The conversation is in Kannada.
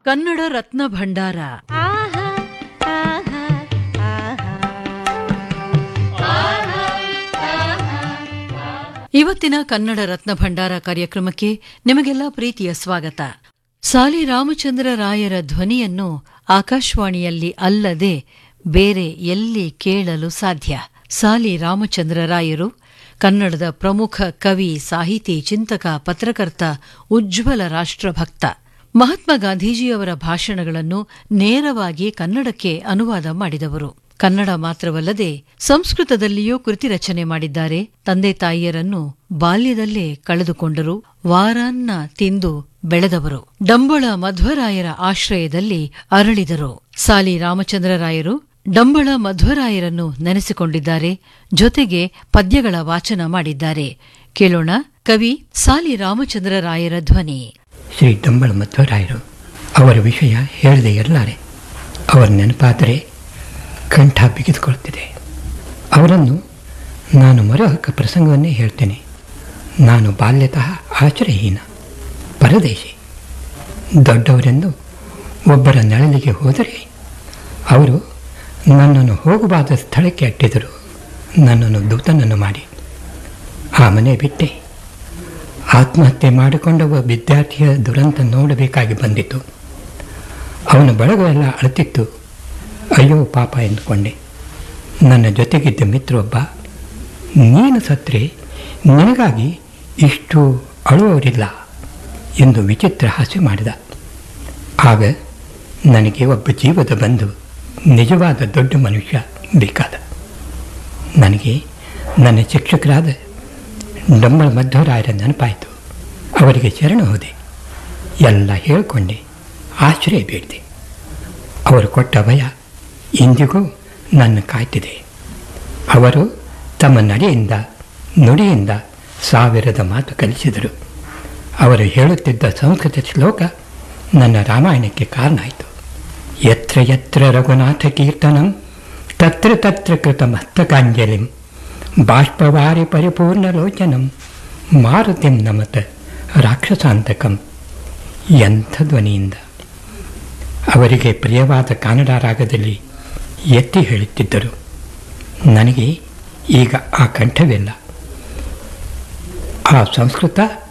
ಕನ್ನಡ ರತ್ನ ಭಂಡಾರ ಆಹಾ ಆಹಾ ಆಹಾ ಇವತ್ತಿನ ಕನ್ನಡ ರತ್ನ ಭಂಡಾರ ಕಾರ್ಯಕ್ರಮಕ್ಕೆ ನಿಮಗೆಲ್ಲ ಪ್ರೀತಿಯ ಸ್ವಾಗತ ಸಾಲಿ ರಾಮಚಂದ್ರ ರಾಯರ ಧ್ವನಿಯನ್ನು ಆಕಾಶವಾಣಿಯಲ್ಲಿ ಅಲ್ಲದೆ ಬೇರೆ ಎಲ್ಲಿ ಕೇಳಲು ಸಾಧ್ಯ ಸಾಲಿ ರಾಮಚಂದ್ರ ರಾಯರು ಕನ್ನಡದ ಪ್ರಮುಖ ಕವಿ ಸಾಹಿತಿ ಚಿಂತಕ ಪತ್ರಕರ್ತ ಉಜ್ವಲ ರಾಷ್ಟ್ರಭಕ್ತ ಮಹಾತ್ಮ ಗಾಂಧೀಜಿಯವರ ಭಾಷಣಗಳನ್ನು ನೇರವಾಗಿ ಕನ್ನಡಕ್ಕೆ ಅನುವಾದ ಮಾಡಿದವರು ಕನ್ನಡ ಮಾತ್ರವಲ್ಲದೆ ಸಂಸ್ಕೃತದಲ್ಲಿಯೂ ಕೃತಿ ರಚನೆ ಮಾಡಿದ್ದಾರೆ ತಂದೆ ತಾಯಿಯರನ್ನು ಬಾಲ್ಯದಲ್ಲೇ ಕಳೆದುಕೊಂಡರು ವಾರಾನ್ನ ತಿಂದು ಬೆಳೆದವರು ಡಂಬಳ ಮಧ್ವರಾಯರ ಆಶ್ರಯದಲ್ಲಿ ಅರಳಿದರು ಸಾಲಿ ರಾಮಚಂದ್ರರಾಯರು ಡಂಬಳ ಮಧ್ವರಾಯರನ್ನು ನೆನೆಸಿಕೊಂಡಿದ್ದಾರೆ ಜೊತೆಗೆ ಪದ್ಯಗಳ ವಾಚನ ಮಾಡಿದ್ದಾರೆ ಕೇಳೋಣ ಕವಿ ಸಾಲಿ ರಾಮಚಂದ್ರರಾಯರ ಧ್ವನಿ ಶ್ರೀ ಡಂಬಳ ಮಧ್ವರಾಯರು ಅವರ ವಿಷಯ ಹೇಳದೆ ಇರಲಾರೆ ಅವರ ನೆನಪಾದರೆ ಕಂಠ ಬಿಗಿದುಕೊಳ್ತಿದೆ ಅವರನ್ನು ನಾನು ಮರುಹಕ್ಕ ಪ್ರಸಂಗವನ್ನೇ ಹೇಳ್ತೇನೆ ನಾನು ಬಾಲ್ಯತಃ ಆಶ್ರಯಹೀನ ಪರದೇಶಿ ದೊಡ್ಡವರೆಂದು ಒಬ್ಬರ ನೆರಳಿಗೆ ಹೋದರೆ ಅವರು ನನ್ನನ್ನು ಹೋಗಬಾದ ಸ್ಥಳಕ್ಕೆ ಅಟ್ಟಿದರು ನನ್ನನ್ನು ದೂತನನ್ನು ಮಾಡಿ ಆ ಮನೆ ಬಿಟ್ಟೆ ಆತ್ಮಹತ್ಯೆ ಮಾಡಿಕೊಂಡ ಒಬ್ಬ ವಿದ್ಯಾರ್ಥಿಯ ದುರಂತ ನೋಡಬೇಕಾಗಿ ಬಂದಿತು ಅವನ ಬಳಗವೆಲ್ಲ ಅಳುತ್ತಿತ್ತು ಅಯ್ಯೋ ಪಾಪ ಎಂದುಕೊಂಡೆ ನನ್ನ ಜೊತೆಗಿದ್ದ ಮಿತ್ರೊಬ್ಬ ನೀನು ಸತ್ರೆ ನಿನಗಾಗಿ ಇಷ್ಟು ಅಳುವವರಿಲ್ಲ ಎಂದು ವಿಚಿತ್ರ ಹಾಸ್ಯ ಮಾಡಿದ ಆಗ ನನಗೆ ಒಬ್ಬ ಜೀವದ ಬಂಧು ನಿಜವಾದ ದೊಡ್ಡ ಮನುಷ್ಯ ಬೇಕಾದ ನನಗೆ ನನ್ನ ಶಿಕ್ಷಕರಾದ ಡಂಬಳ ಮಧ್ವರಾಯರ ನೆನಪಾಯಿತು ಅವರಿಗೆ ಶರಣ ಹೋದೆ ಎಲ್ಲ ಹೇಳಿಕೊಂಡೆ ಆಶ್ರಯ ಬೇಡಿದೆ ಅವರು ಕೊಟ್ಟ ಭಯ ಇಂದಿಗೂ ನನ್ನ ಕಾಯ್ತಿದೆ ಅವರು ತಮ್ಮ ನಡೆಯಿಂದ ನುಡಿಯಿಂದ ಸಾವಿರದ ಮಾತು ಕಲಿಸಿದರು ಅವರು ಹೇಳುತ್ತಿದ್ದ ಸಂಸ್ಕೃತ ಶ್ಲೋಕ ನನ್ನ ರಾಮಾಯಣಕ್ಕೆ ಕಾರಣ ಆಯಿತು ಯತ್ರ ಯತ್ರ ರಘುನಾಥ ಕೀರ್ತನಂ ತತ್ರ ತತ್ರ ಕೃತ ಮಸ್ತಕಾಂಜಲಿಂ ಬಾಷ್ಪವಾರಿ ಪರಿಪೂರ್ಣಲೋಚನಂ ಮಾರುತಿಂ ನಮತ ರಾಕ್ಷಸಾಂತಕಂ ಎಂಥ ಧ್ವನಿಯಿಂದ ಅವರಿಗೆ ಪ್ರಿಯವಾದ ಕನ್ನಡ ರಾಗದಲ್ಲಿ ಎತ್ತಿ ಹೇಳುತ್ತಿದ್ದರು ನನಗೆ ಈಗ ಆ ಕಂಠವಿಲ್ಲ ಆ ಸಂಸ್ಕೃತ